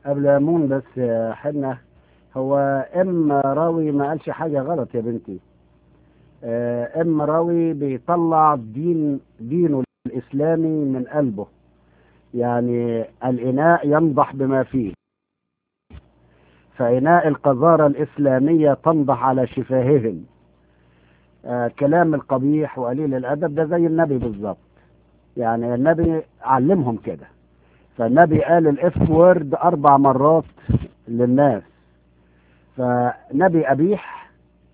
قبل أمون بس يا حنة هو ام راوي ما قالش حاجة غلط يا بنتي آه، ام راوي بيطلع دين دينه الإسلامي من قلبه يعني الإناء ينضح بما فيه فإناء القذارة الإسلامية تنضح على شفاههم آه كلام القبيح وقليل الأدب ده زي النبي بالظبط يعني النبي علمهم كده فالنبي قال الاف وورد أربع مرات للناس فنبي أبيح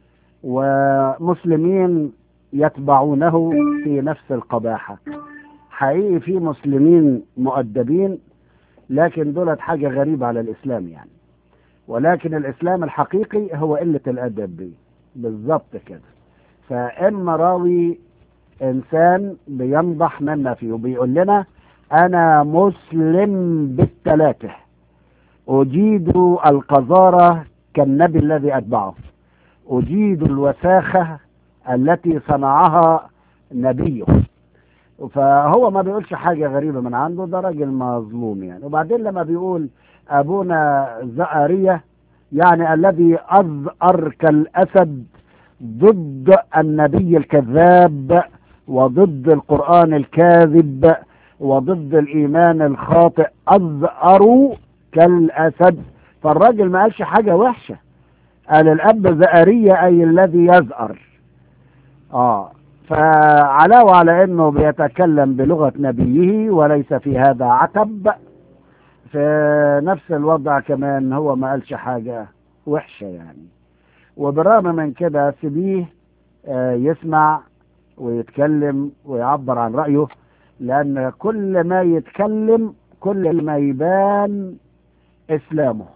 ومسلمين يتبعونه في نفس القباحة حقيقي في مسلمين مؤدبين لكن دولت حاجة غريبة على الإسلام يعني ولكن الإسلام الحقيقي هو قلة الأدب دي بالظبط كده فإما راوي إنسان بينضح مما فيه وبيقول لنا أنا مسلم بالثلاثة أجيد القذارة كالنبي الذي أتبعه أجيد الوساخة التي صنعها نبيه فهو ما بيقولش حاجة غريبة من عنده ده راجل مظلوم يعني وبعدين لما بيقول أبونا زعرية يعني الذي أزأر كالأسد ضد النبي الكذاب وضد القرآن الكاذب وضد الإيمان الخاطئ أزأر كالأسد فالراجل ما قالش حاجة وحشة قال الأب زأرية أي الذي يزأر آه فعلاوة على أنه بيتكلم بلغة نبيه وليس في هذا عتب في نفس الوضع كمان هو ما قالش حاجة وحشة يعني وبالرغم من كده سيبيه آه، يسمع ويتكلم ويعبر عن رأيه لأن كل ما يتكلم كل ما يبان إسلامه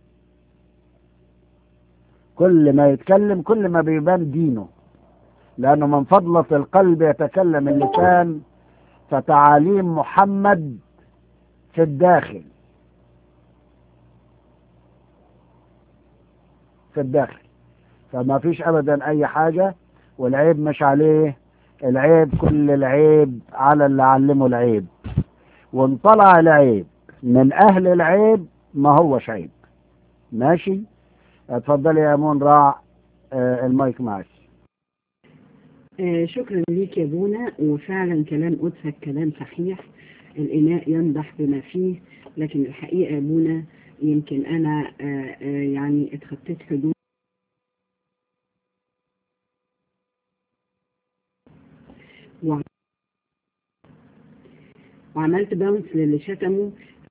كل ما يتكلم كل ما بيبان دينه لأنه من فضلة القلب يتكلم اللسان فتعاليم محمد في الداخل في الداخل فما فيش أبدا أي حاجة والعيب مش عليه العيب كل العيب على اللي علمه العيب وان طلع العيب من أهل العيب ما هوش عيب ماشي اتفضلي يا مون راع آه، المايك معك آه، شكرا ليك يا بونا وفعلا كلام قدسك كلام صحيح الإناء ينضح بما فيه لكن الحقيقة يا بونا يمكن أنا آه، آه، يعني اتخطيت حدود وع- وعملت باونس للي شتمه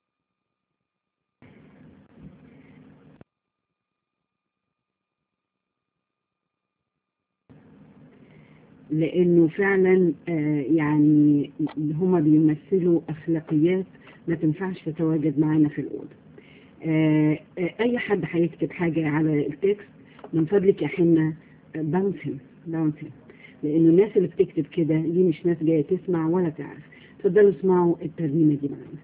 لانه فعلا آه، يعني هما بيمثلوا اخلاقيات ما تنفعش تتواجد معانا في الاوضه. آه، آه، اي حد هيكتب حاجه على التكست من فضلك يا حنا باونسن باونسن لانه الناس اللي بتكتب كده دي مش ناس جايه تسمع ولا تعرف. اتفضلوا اسمعوا الترنيمه دي معانا.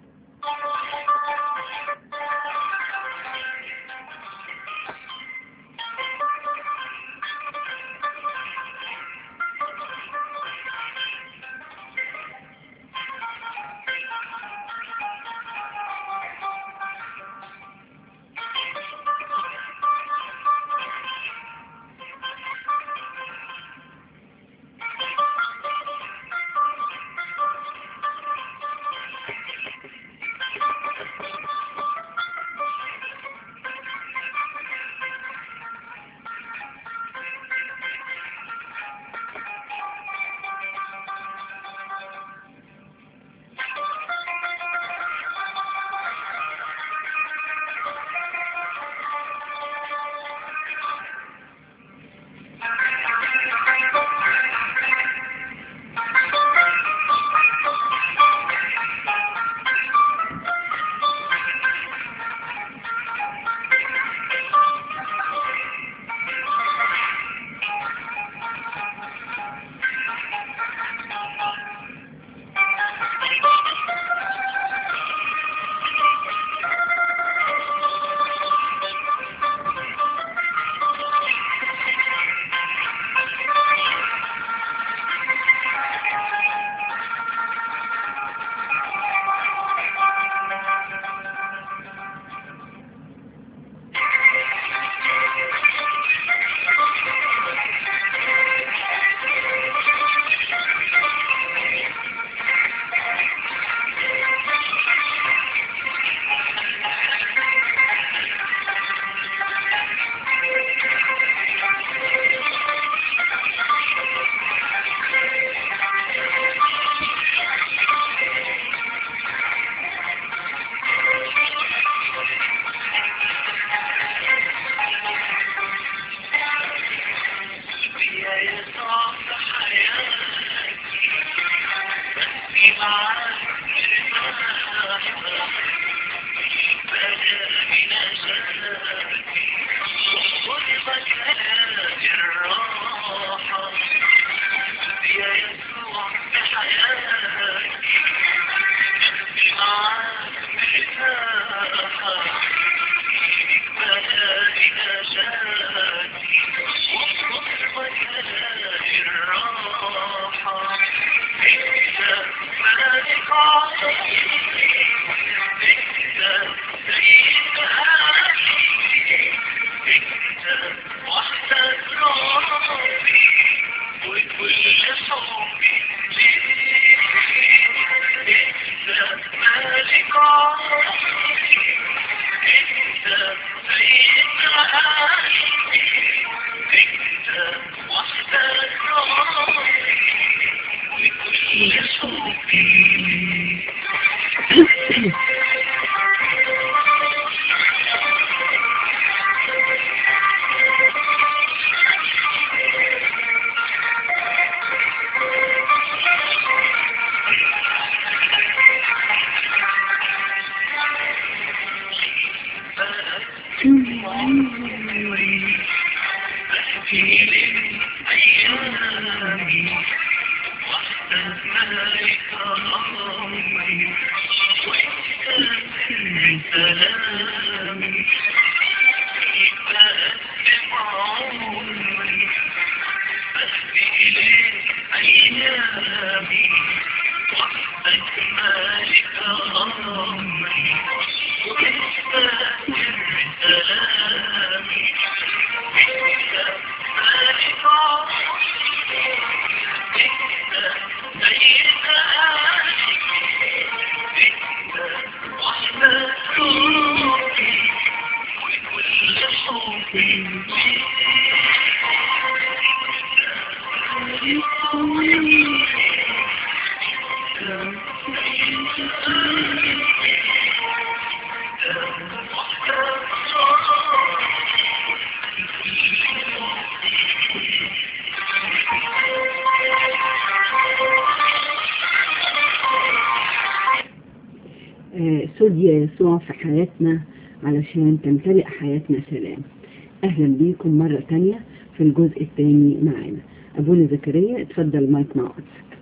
آه، سوديا يسوع في حياتنا علشان تمتلئ حياتنا سلام أهلا بيكم مرة تانية في الجزء الثاني معانا أبونا زكريا اتفضل المايك مع قدسك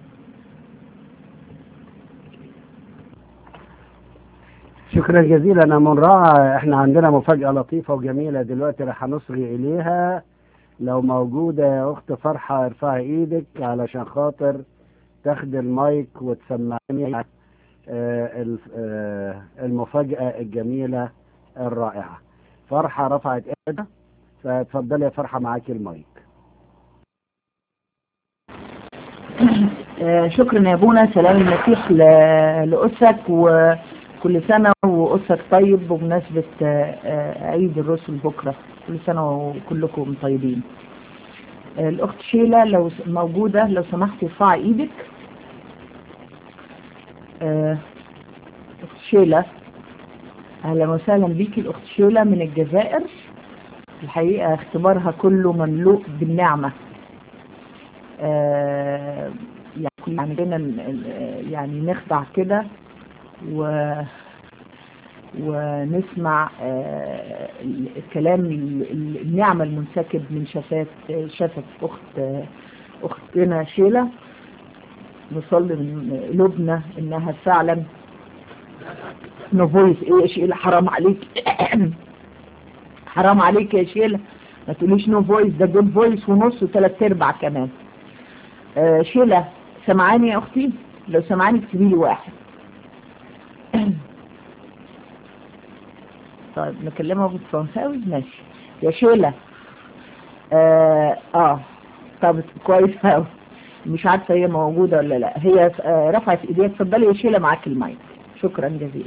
شكرا جزيلا يا منرعة احنا عندنا مفاجأة لطيفة وجميلة دلوقتي راح نصغي إليها لو موجودة يا أخت فرحة ارفعي إيدك علشان خاطر تاخد المايك وتسمعني آه، الف- آه، المفاجأة الجميلة الرائعة فرحة رفعت ايدها فتفضلي يا فرحة معاكي المايك آه، شكرا يا ابونا سلام المسيح ل- لأسك وكل سنة وأسك طيب بمناسبة آه، آه، عيد الرسل بكرة كل سنة وكلكم طيبين آه، الأخت شيلة لو س- موجودة لو سمحتي ارفعي إيدك آه، أخت شيلة أهلا وسهلا بيكي الأخت شيلة من الجزائر الحقيقة اختبارها كله مملوء بالنعمة آه، يعني كنا عندنا ال- ال- يعني نخضع كده و ونسمع آه، الكلام ال- ال- النعمة المنسكب من شفات شفت أخت أختنا شيلة نصلي من قلوبنا إنها فعلا نو فويس إيه يا شيلة حرام عليك حرام عليك يا شيلة ما تقوليش نو فويس ده جود فويس ونص وثلاث أرباع كمان آه، شيلة سمعاني يا أختي لو سمعاني اكتبي لي واحد طيب نكلمها بالفرنساوي ماشي يا شيلة آه, اه طب كويس أوي مش عارفة هي موجودة ولا لا هي آه رفعت ايديها اتفضلي يا شيلة معاك المايك شكرا جزيلا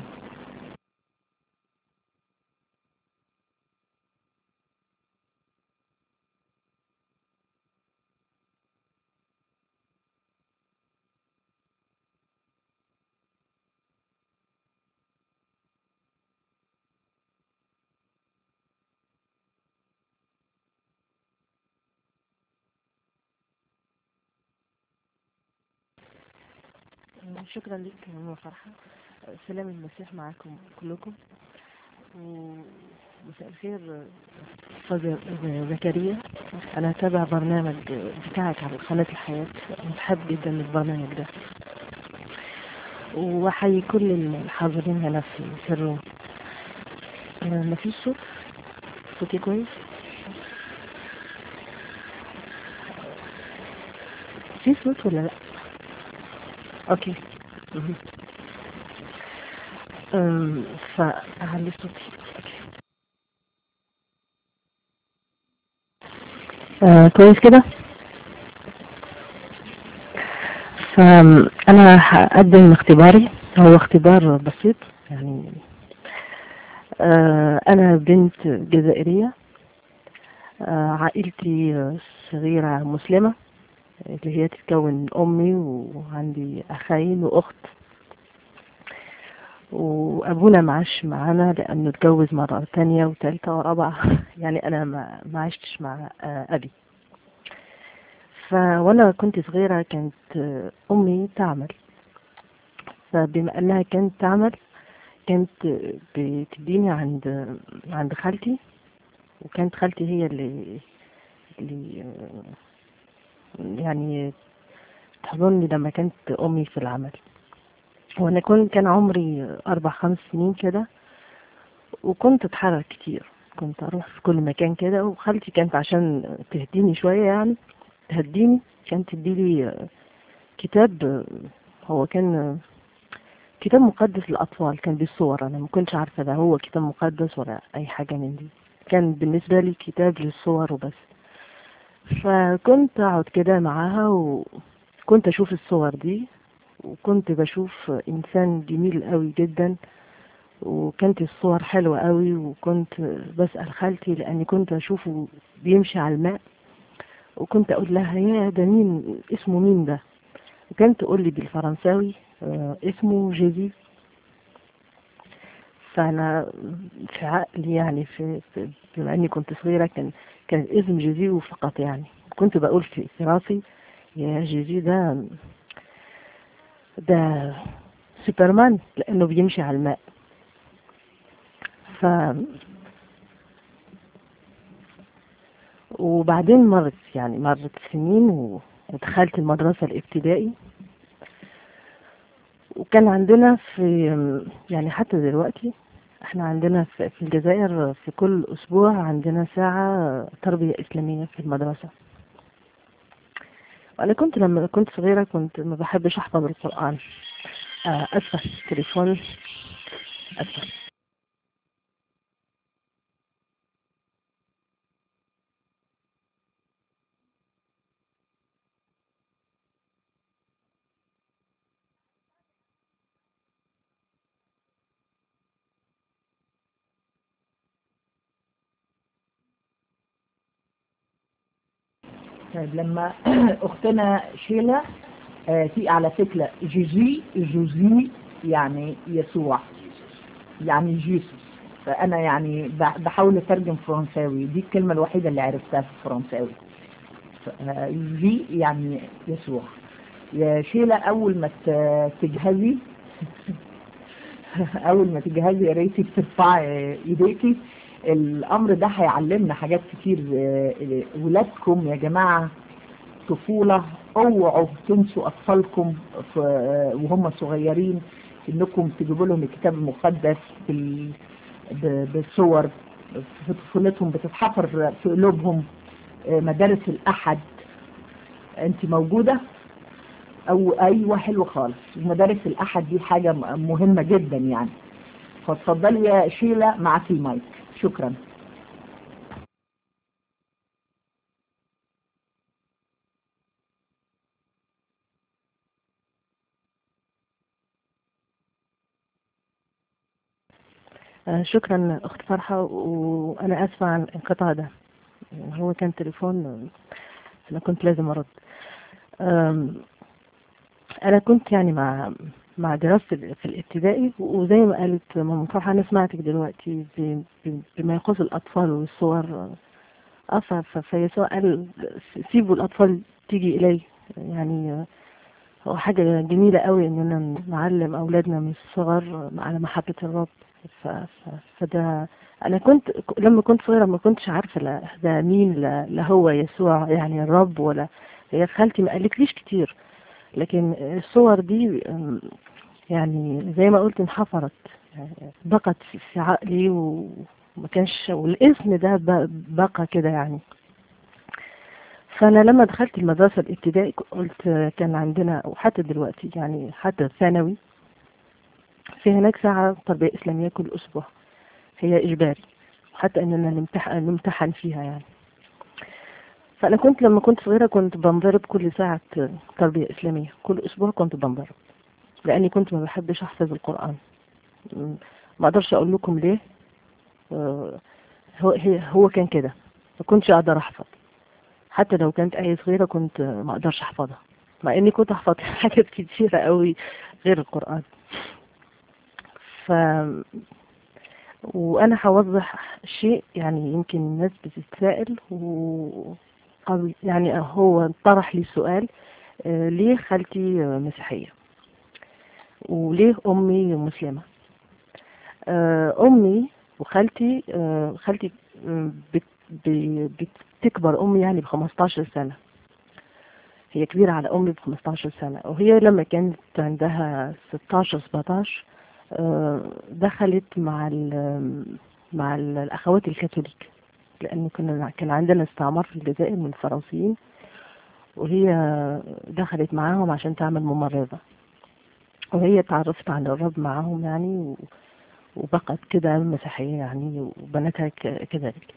شكرا لك يا ماما فرحة سلام المسيح معكم كلكم ومساء الخير أستاذ زكريا أنا أتابع برنامج بتاعك على قناة الحياة متحب جدا البرنامج ده وأحيي كل الحاضرين هنا في في الروم آه، مفيش صوت صوتي كويس في صوت ولا لا اوكي مهم. أم، فأعلي صوتي آه، كويس كده فأنا هقدم اختباري هو اختبار بسيط يعني آه، أنا بنت جزائرية آه، عائلتي آه، صغيرة مسلمة اللي هي تتكون من أمي وعندي أخين وأخت وأبونا معاش معانا لأنه اتجوز مرة تانية وتالتة ورابعة يعني أنا ما ما عشتش مع آه، أبي فوأنا كنت صغيرة كانت آه، أمي تعمل فبما أنها كانت تعمل كانت آه، بتديني عند عند خالتي وكانت خالتي هي اللي اللي آه، يعني تحضني لما كانت أمي في العمل وأنا كنت كان عمري أربع خمس سنين كده وكنت أتحرك كتير كنت أروح في كل مكان كده وخالتي كانت عشان تهديني شوية يعني تهديني كانت تديلي آه، كتاب آه، هو كان آه، كتاب مقدس للأطفال كان بالصور أنا ما كنتش عارفة ده هو كتاب مقدس ولا أي حاجة من دي كان بالنسبة لي كتاب للصور وبس فكنت أقعد كده معاها وكنت أشوف الصور دي وكنت بشوف إنسان جميل قوي جدا وكانت الصور حلوة قوي وكنت بسأل خالتي لأني كنت أشوفه بيمشي على الماء وكنت أقول لها يا ده مين اسمه مين ده وكانت تقول لي بالفرنساوي آه، اسمه جيزي فأنا في عقلي يعني في, في بما إني كنت صغيرة كان كان الاسم جيزي فقط يعني كنت بقول في في راسي يا جيزي ده ده سوبرمان لأنه بيمشي على الماء ف وبعدين مرت يعني مرت سنين و- ودخلت المدرسة الابتدائي وكان عندنا في يعني حتى دلوقتي احنا عندنا في في الجزائر في كل أسبوع عندنا ساعة تربية إسلامية في المدرسة وأنا كنت لما كنت صغيرة كنت ما بحبش أحفظ القرآن آه، أسفة تليفون أسفة طيب لما اختنا شيلا آه، في على فكرة جيجي جوزي يعني يسوع يعني جيسوس فانا يعني ب- بحاول اترجم فرنساوي دي الكلمة الوحيدة اللي عرفتها في الفرنساوي ف- آه، جي يعني يسوع يا شيلا اول ما ت- تجهزي اول ما تجهزي يا ريتي ترفعي ايديكي الامر ده هيعلمنا حاجات كتير آه، آه، ولادكم يا جماعه طفوله اوعوا تنسوا اطفالكم في- آه، وهم صغيرين انكم تجيبوا لهم الكتاب المقدس بال- ب- بالصور في طفولتهم بتتحفر في قلوبهم آه، مدارس الاحد انت موجوده او ايوه حلو خالص مدارس الاحد دي حاجه م- مهمه جدا يعني فاتفضلي يا شيلا معاكي المايك شكرا آه، شكرا أخت فرحة وأنا آسفة عن الانقطاع ده هو كان تليفون آه، أنا كنت لازم أرد آم، أنا كنت يعني مع مع دراستي في الابتدائي وزي ما قالت ماما فرحة أنا سمعتك دلوقتي ب- ب- بما يخص الأطفال والصور اه ف- ف- فيسوع قال سيبوا الأطفال تيجي إلي يعني آه، هو حاجة جميلة قوي إننا نعلم أولادنا من الصغر على محبة الرب ف... ف... فده أنا كنت لما كنت صغيرة ما كنتش عارفة لا ده مين لا, لا هو يسوع يعني الرب ولا هي خالتي ما قالتليش كتير لكن الصور دي أم، يعني زي ما قلت انحفرت يعني بقت في- في عقلي وما كانش والاسم ده ب- بقى كده يعني فأنا لما دخلت المدرسة الابتدائي قلت كان عندنا وحتى دلوقتي يعني حتى الثانوي في هناك ساعة تربية إسلامية كل أسبوع هي إجباري حتى إننا نمتحن نمتحن فيها يعني فأنا كنت لما كنت صغيرة كنت بنضرب كل ساعة تربية إسلامية كل أسبوع كنت بنضرب لأني كنت ما بحبش أحفظ القرآن م- ما أقدرش أقول لكم ليه آه، هو هي- هو كان كده ما كنتش اقدر احفظ حتى لو كانت آية صغيرة كنت ما اقدرش احفظها مع اني كنت احفظ حاجات كتيرة قوي غير القرآن ف وانا هوضح شيء يعني يمكن الناس بتتساءل و قبل يعني هو طرح لي سؤال آه، ليه خالتي آه، مسيحية وليه أمي مسلمة آه، أمي وخالتي آه، خالتي آه، بت- ب- بتكبر أمي يعني ب 15 سنة هي كبيرة على أمي ب 15 سنة وهي لما كانت عندها 16 17 آه، دخلت مع ال مع ال- الأخوات الكاثوليك لأن كنا كان عندنا استعمار في الجزائر من الفرنسيين وهي دخلت معاهم عشان تعمل ممرضة وهي تعرفت على الرب معاهم يعني و- وبقت كده مسيحية يعني وبناتها ك- كذلك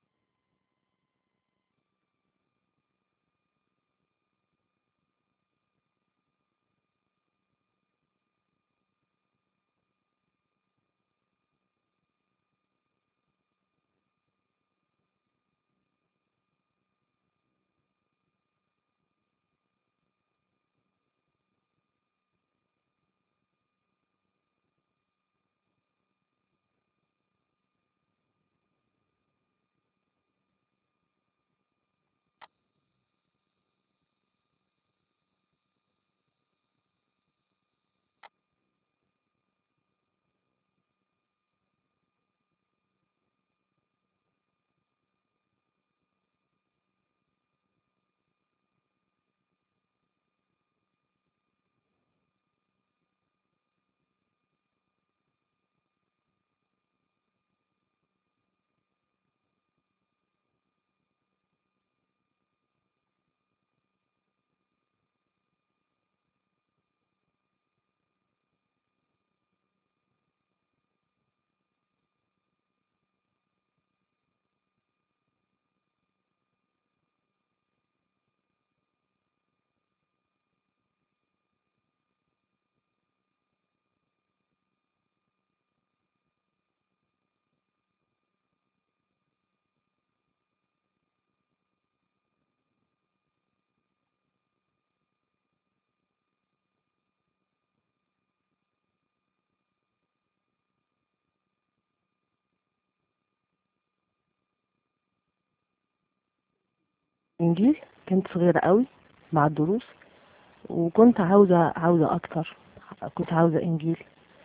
إنجيل كنت صغيرة قوي مع الدروس وكنت عاوزة عاوزة أكتر كنت عاوزة إنجيل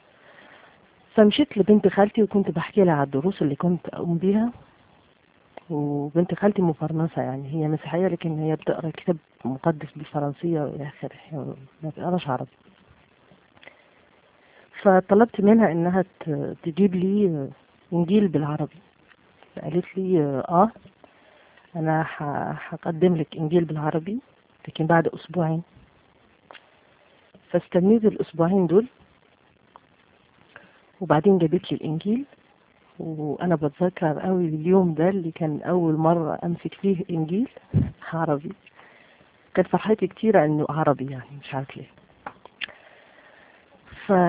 فمشيت لبنت خالتي وكنت بحكي لها على الدروس اللي كنت أقوم بيها وبنت خالتي مفرنسة يعني هي مسيحية لكن هي بتقرا كتاب مقدس بالفرنسية وإلى آخره هي ما بتقراش عربي فطلبت منها إنها ت- تجيب لي إنجيل بالعربي فقالت لي آه أنا ح- هقدم لك إنجيل بالعربي لكن بعد أسبوعين فاستنيت الأسبوعين دول وبعدين جابت لي الإنجيل وأنا بتذكر قوي اليوم ده اللي كان أول مرة أمسك فيه إنجيل عربي كانت فرحتي كتيرة إنه عربي يعني مش عارف ليه ف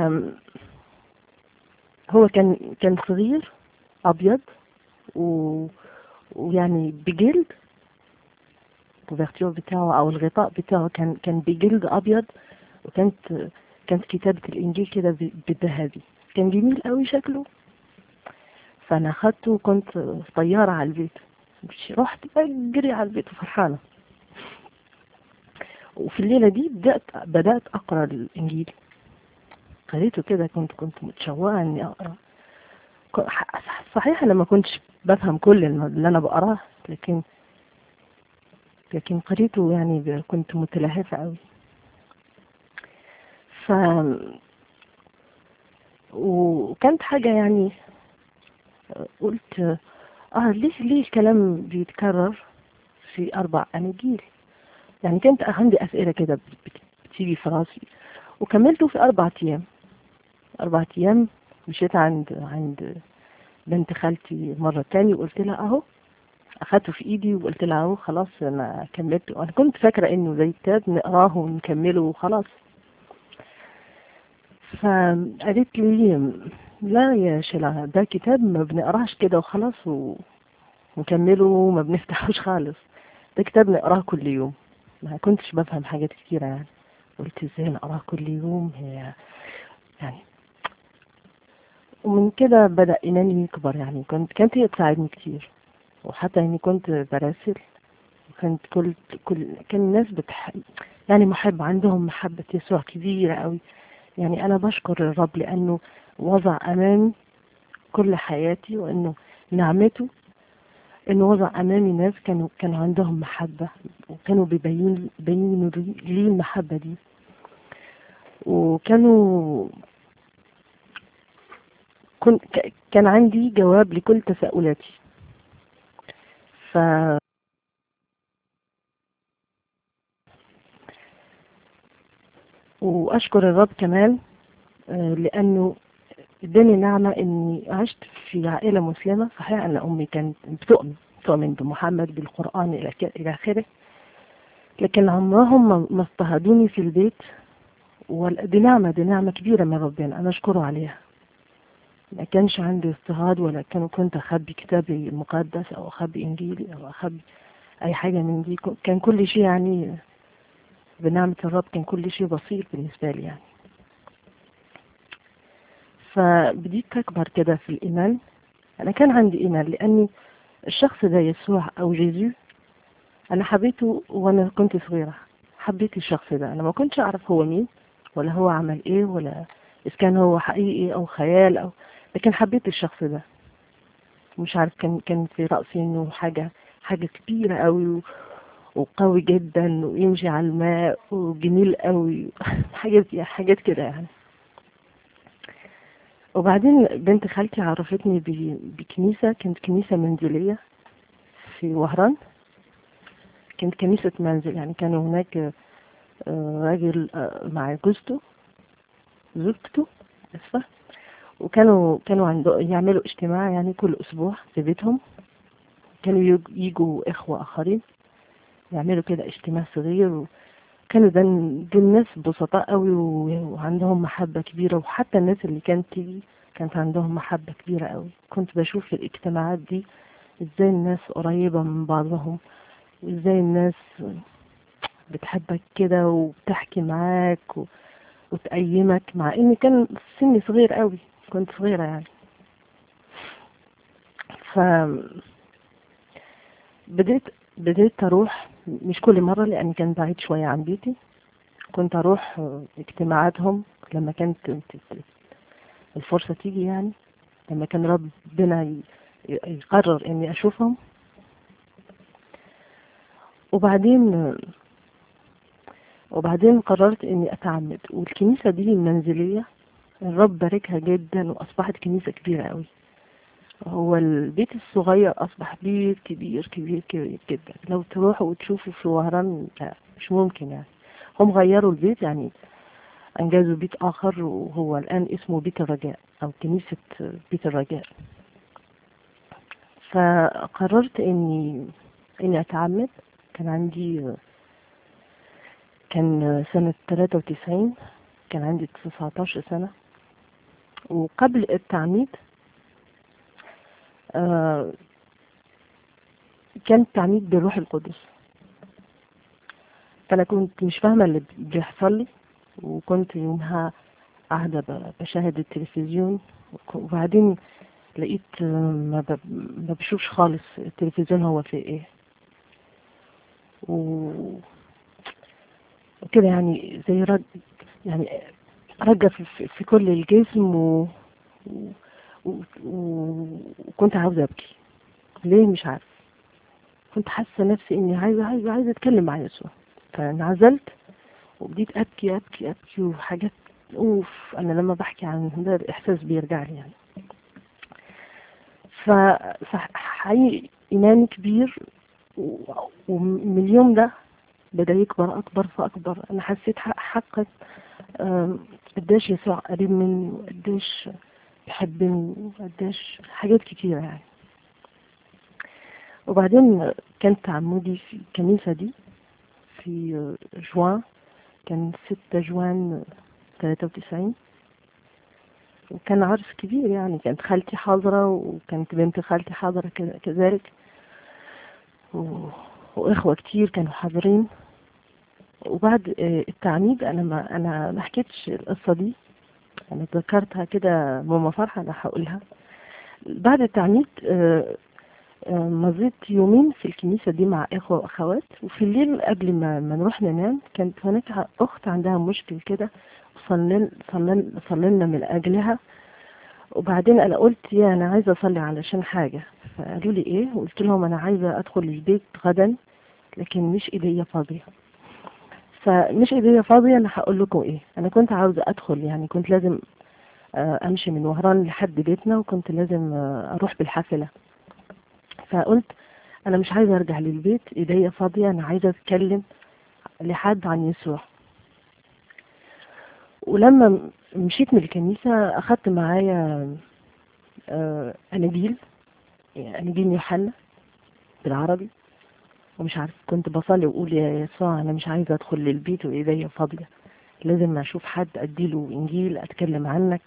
هو كان كان صغير أبيض و... ويعني بجلد الكوفرتير بتاعه أو الغطاء بتاعه كان كان بجلد أبيض وكانت كانت كتابة الإنجيل كده ب- بالذهبي كان جميل قوي شكله فأنا أخدته وكنت في طيارة على البيت مش رحت أجري على البيت وفرحانة وفي الليلة دي بدأت بدأت أقرأ الإنجيل قريته كده كنت كنت متشوقة إني أقرأ ك- ح- صحيح أنا ما كنتش بفهم كل الم- اللي أنا بقراه لكن لكن قريته يعني ب- كنت متلهفة قوي ف وكانت حاجة يعني قلت اه ليه ليه الكلام بيتكرر في أربع أناجيل يعني كانت عندي أسئلة كده بت- بت- بتيجي في راسي وكملته في أربع أيام أربع أيام مشيت عند عند بنت خالتي مرة تاني وقلت لها أهو أخدته في إيدي وقلت لها أهو خلاص أنا كملت وأنا كنت فاكرة إنه زي كتاب نقراه ونكمله وخلاص فقالت لي لا يا شلا ده كتاب ما بنقراش كده وخلاص و... نكمله وما بنفتحوش خالص ده كتاب نقراه كل يوم ما كنتش بفهم حاجات كتيرة يعني قلت ازاي نقراه كل يوم هي يعني ومن كده بدأ إيماني يكبر يعني كنت كانت هي تساعدني كتير وحتى إني كنت براسل وكانت كل كل كان الناس بتح يعني محب عندهم محبة يسوع كبيرة قوي يعني أنا بشكر الرب لأنه وضع أمامي كل حياتي وإنه نعمته إنه وضع أمامي ناس كانوا كانوا عندهم محبة وكانوا بيبين بينوا لي المحبة دي وكانوا كن كان عندي جواب لكل تساؤلاتي ف وأشكر الرب كمان لأنه اداني نعمة إني عشت في عائلة مسلمة صحيح أن أمي كانت بتؤمن تؤمن بمحمد بالقرآن إلى إلى آخره لكن عمرهم ما اضطهدوني في البيت ودي نعمة دي نعمة كبيرة من ربنا أنا أشكره عليها ما كانش عندي اضطهاد ولا كان كنت أخبي كتابي المقدس أو أخبي إنجيلي أو أخبي أي حاجة من دي كان كل شيء يعني بنعمة الرب كان كل شيء بسيط بالنسبة لي يعني فبديت أكبر كده في الإيمان أنا كان عندي إيمان لأني الشخص ده يسوع أو جيزو أنا حبيته وأنا كنت صغيرة حبيت الشخص ده أنا ما كنتش أعرف هو مين ولا هو عمل إيه ولا إذا كان هو حقيقي أو خيال أو لكن حبيت الشخص ده مش عارف كان كان في رأسي إنه حاجة حاجة كبيرة قوي وقوي جدا ويمشي على الماء وجميل قوي حاجات حاجات كده يعني وبعدين بنت خالتي عرفتني بكنيسة كانت كنيسة منزلية في وهران كانت كنيسة منزل يعني كانوا هناك راجل مع جوزته زوجته اسفة وكانوا كانوا عنده يعملوا اجتماع يعني كل اسبوع في بيتهم كانوا يجوا اخوة اخرين يعملوا كده اجتماع صغير وكانوا ده دول ناس بسطاء قوي وعندهم محبة كبيرة وحتى الناس اللي كانت تيجي كانت عندهم محبة كبيرة قوي كنت بشوف في الاجتماعات دي ازاي الناس قريبة من بعضهم وازاي الناس بتحبك كده وبتحكي معاك و... وتقيمك مع اني كان سني صغير قوي كنت صغيرة يعني ف بديت بديت اروح مش كل مرة لاني كان بعيد شوية عن بيتي كنت اروح اجتماعاتهم لما كانت الفرصة تيجي يعني لما كان ربنا يقرر اني اشوفهم وبعدين وبعدين قررت اني اتعمد والكنيسة دي المنزلية الرب باركها جدا واصبحت كنيسة كبيرة قوي هو البيت الصغير اصبح بيت كبير كبير كبير جدا لو تروحوا وتشوفوا في وهران لا مش ممكن يعني هم غيروا البيت يعني انجزوا بيت اخر وهو الان اسمه بيت الرجاء او كنيسة بيت الرجاء فقررت اني اني اتعمد كان عندي كان سنة 93 كان عندي 19 سنة وقبل التعميد آه كان التعميد بالروح القدس فأنا كنت مش فاهمة اللي بيحصل لي وكنت يومها قاعدة بشاهد التلفزيون وبعدين لقيت ما, ما بشوفش خالص التلفزيون هو في ايه و وكده يعني زي رج يعني رجة في, في كل الجسم و... و... وكنت عاوزة أبكي ليه مش عارف كنت حاسة نفسي إني عايزة عايزة عايزة أتكلم مع يسوع فانعزلت وبديت أبكي أبكي أبكي وحاجات أوف أنا لما بحكي عن ده الإحساس بيرجع لي يعني فحقيقي إيماني كبير ومن اليوم ده بدأ يكبر أكبر فأكبر أنا حسيت حقا قديش يسوع قريب مني وقديش بيحبني وقديش حاجات كتيرة يعني وبعدين كان تعمدي في الكنيسة دي في جوان كان ستة جوان تلاتة وتسعين وكان عرس كبير يعني كانت خالتي حاضرة وكانت بنت خالتي حاضرة كذلك و... واخوة كتير كانوا حاضرين وبعد آه، التعميد انا ما انا ما حكيتش القصة دي انا ذكرتها كده ماما فرحة انا هقولها بعد التعميد آه، آه، مضيت يومين في الكنيسة دي مع إخوة وأخوات وفي الليل قبل ما, ما نروح ننام كانت هناك أخت عندها مشكل كده صلن صلن صلنا من أجلها وبعدين أنا قلت يا أنا عايزة أصلي علشان حاجة فقالوا لي إيه وقلت لهم أنا عايزة أدخل البيت غدا لكن مش إيديا فاضية فمش إيديا فاضية أنا هقول لكم إيه أنا كنت عاوزة أدخل يعني كنت لازم آه، أمشي من وهران لحد بيتنا وكنت لازم آه، أروح بالحافلة فقلت انا مش عايزه ارجع للبيت ايديا فاضيه انا عايزه اتكلم لحد عن يسوع ولما مشيت من الكنيسه اخدت معايا آه، اناجيل يعني اناجيل يوحنا بالعربي ومش عارف كنت بصلي واقول يا يسوع انا مش عايزه ادخل للبيت وايديا فاضيه لازم اشوف حد اديله انجيل اتكلم عنك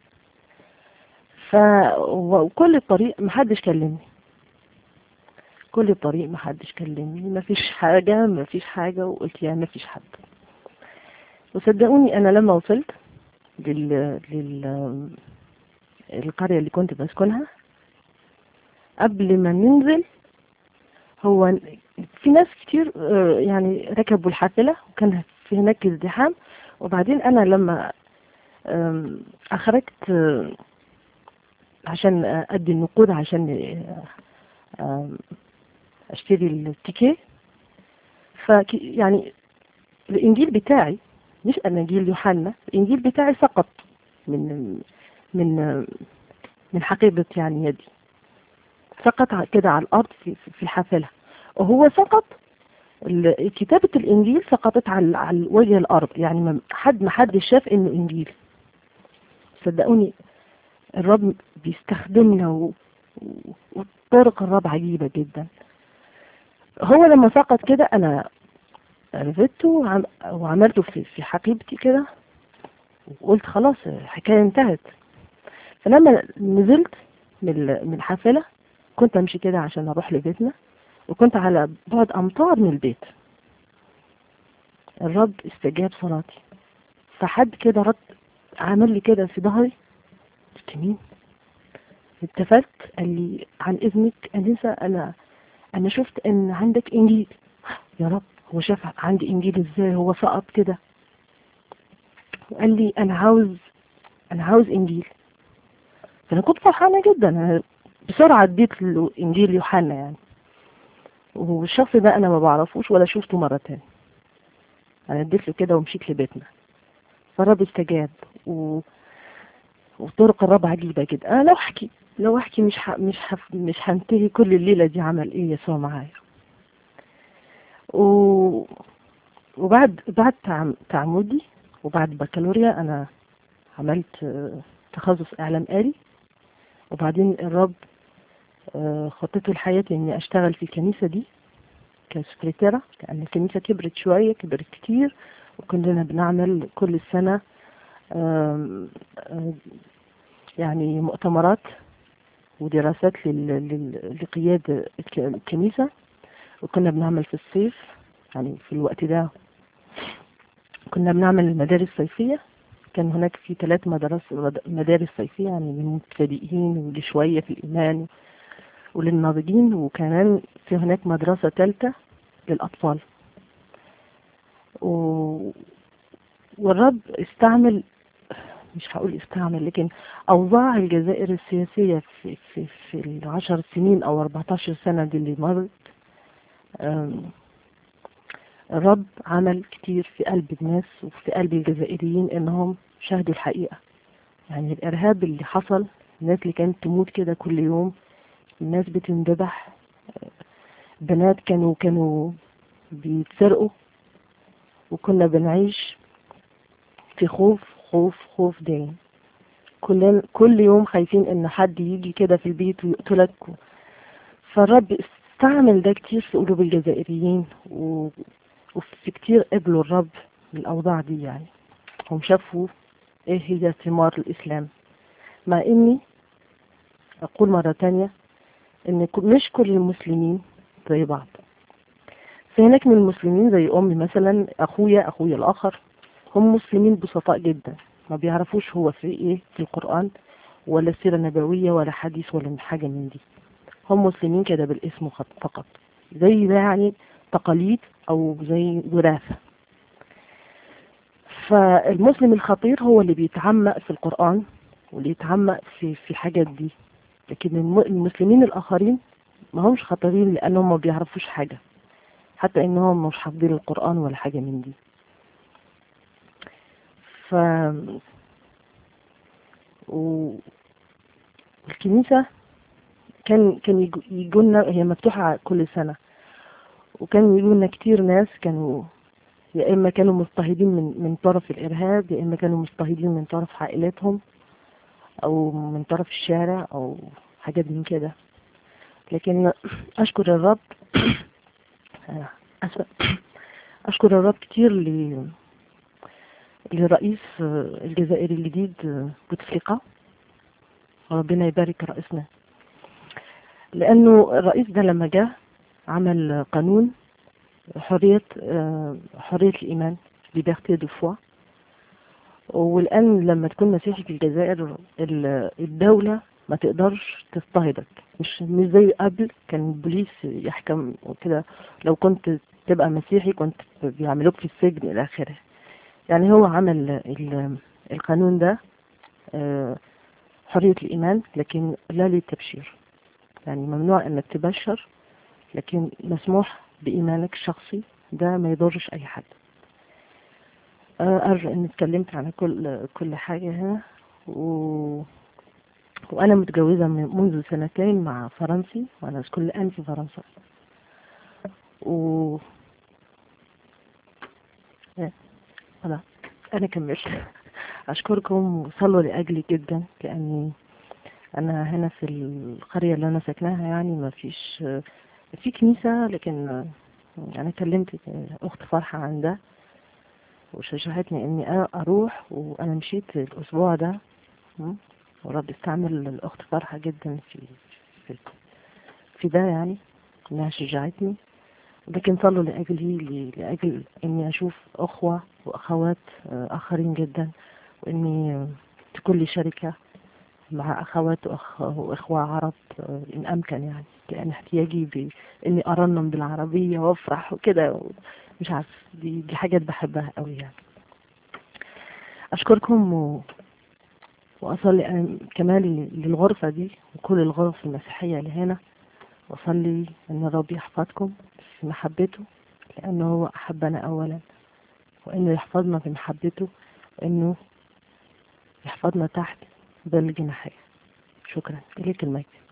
ف وكل الطريق محدش كلمني كل الطريق محدش كلمني مفيش حاجة مفيش حاجة وقلت يا مفيش حد وصدقوني أنا لما وصلت لل... لل... القرية اللي كنت بسكنها قبل ما ننزل هو في ناس كتير آه، يعني ركبوا الحافلة وكان في هناك ازدحام وبعدين أنا لما آم، أخرجت آه، عشان أدي النقود عشان آه، آم، اشتري التيكيه ف يعني الانجيل بتاعي مش اناجيل يوحنا الانجيل بتاعي سقط من من من حقيبة يعني يدي سقط ع- كده على الارض في في الحافلة وهو سقط ال- كتابة الانجيل سقطت على على وجه الارض يعني ما حد ما حد شاف انه انجيل صدقوني الرب بيستخدمنا و... و- وطرق الرب عجيبة جدا هو لما سقط كده انا رفدته وعم... وعملته في في حقيبتي كده وقلت خلاص الحكايه انتهت فلما نزلت من ال- من الحافله كنت امشي كده عشان اروح لبيتنا وكنت على بعد امتار من البيت الرب استجاب صلاتي فحد كده رد عمل لي كده في ظهري قلت مين التفت قال لي عن اذنك انسه انا انا شفت ان عندك انجيل يا رب هو شاف عندي انجيل ازاي هو سقط كده وقال لي انا عاوز انا عاوز انجيل فانا كنت فرحانه جدا أنا بسرعه اديت له انجيل يوحنا يعني والشخص ده انا ما بعرفوش ولا شفته مره تاني انا اديت له كده ومشيت لبيتنا فالرب استجاب و... وطرق الرب عجيبه جدا انا لو احكي لو احكي مش ح... مش ح... مش هنتهي كل الليله دي عمل ايه يسوع معايا و... وبعد بعد تعم... تعمدي وبعد بكالوريا انا عملت آه، تخصص اعلام آلي وبعدين الرب آه، خطته لحياتي اني اشتغل في الكنيسه دي كسكرتيرة لان الكنيسه كبرت شويه كبرت كتير وكلنا بنعمل كل سنه آم، آم، يعني مؤتمرات ودراسات لل- لل- لقيادة الك- الكنيسة وكنا بنعمل في الصيف يعني في الوقت ده كنا بنعمل المدارس الصيفية كان هناك في ثلاث مدارس مدارس صيفية يعني للمبتدئين واللي شوية في الإيمان وللناضجين وكمان في هناك مدرسة ثالثة للأطفال و... والرب استعمل مش هقول استعمل لكن أوضاع الجزائر السياسية في, في, في العشر سنين أو 14 سنة دي اللي مرت أم، الرب عمل كتير في قلب الناس وفي قلب الجزائريين إنهم شاهدوا الحقيقة يعني الإرهاب اللي حصل الناس اللي كانت تموت كده كل يوم الناس بتندبح بنات كانوا كانوا بيتسرقوا وكنا بنعيش في خوف خوف خوف دايم كلنا كل يوم خايفين ان حد يجي كده في البيت ويقتلك فالرب استعمل ده كتير في قلوب الجزائريين و... وفي كتير قبلوا الرب بالأوضاع دي يعني هم شافوا ايه هي ثمار الإسلام مع اني أقول مرة تانية ان ك- مش كل المسلمين زي بعض فهناك من المسلمين زي أمي مثلا أخويا أخويا الآخر هم مسلمين بسطاء جدا ما بيعرفوش هو في إيه في القرآن ولا سيرة نبوية ولا حديث ولا حاجة من دي هم مسلمين كده بالاسم فقط- فقط زي ده يعني تقاليد أو زي وراثة فالمسلم الخطير هو اللي بيتعمق في القرآن واللي يتعمق في في الحاجات دي لكن الم- المسلمين الآخرين ما همش خطيرين لأنهم ما بيعرفوش حاجة حتى إنهم مش حافظين القرآن ولا حاجة من دي ف و... الكنيسة كان كان يجو- يجونا هي مفتوحة كل سنة وكان يجونا كتير ناس كانوا يا إما كانوا مضطهدين من من طرف الإرهاب يا إما كانوا مضطهدين من طرف عائلاتهم أو من طرف الشارع أو حاجات من كده لكن أشكر الرب أسف أشكر الرب كتير ل لرئيس الجزائر الجديد بوتفليقة ربنا يبارك رئيسنا لأنه الرئيس ده لما جه عمل قانون حرية آه، حرية الإيمان liberté de foi والآن لما تكون مسيحي في الجزائر ال- الدولة ما تقدرش تضطهدك مش مش زي قبل كان البوليس يحكم وكده لو كنت تبقى مسيحي كنت بيعملوك في السجن إلى آخره يعني هو عمل ال- القانون ده آه، حرية الإيمان لكن لا للتبشير يعني ممنوع أنك تبشر لكن مسموح بإيمانك الشخصي ده ما يضرش أي حد آه، أرجو إني اتكلمت على كل كل حاجة هنا و... وأنا متجوزة من منذ سنتين مع فرنسي وأنا كل الآن في فرنسا و إيه، خلاص أنا كملت أشكركم وصلوا لأجلي جدا لأني أنا هنا في القرية اللي أنا ساكناها يعني ما فيش في كنيسة لكن أنا كلمت أخت فرحة عن ده وشجعتني إني أنا أروح وأنا مشيت الأسبوع ده م? ورب استعمل الأخت فرحة جدا في في, في ده يعني إنها شجعتني لكن صلوا لأجلي ل- لأجل إني أشوف أخوة وأخوات آه، آخرين جدا وإني تكون لي شركة مع أخوات وأخ وإخوة عرب آه، إن أمكن يعني لأن احتياجي بإني أرنم بالعربية وأفرح وكده مش عارف دي, دي حاجات بحبها قوي يعني أشكركم و... وأصلي أنا كمان للغرفة دي وكل الغرف المسيحية اللي هنا وأصلي أن الرب يحفظكم في محبته لأنه هو أحبنا أولا وإنه يحفظنا في محبته وإنه يحفظنا تحت ظل جناحيه شكرا إليك المجد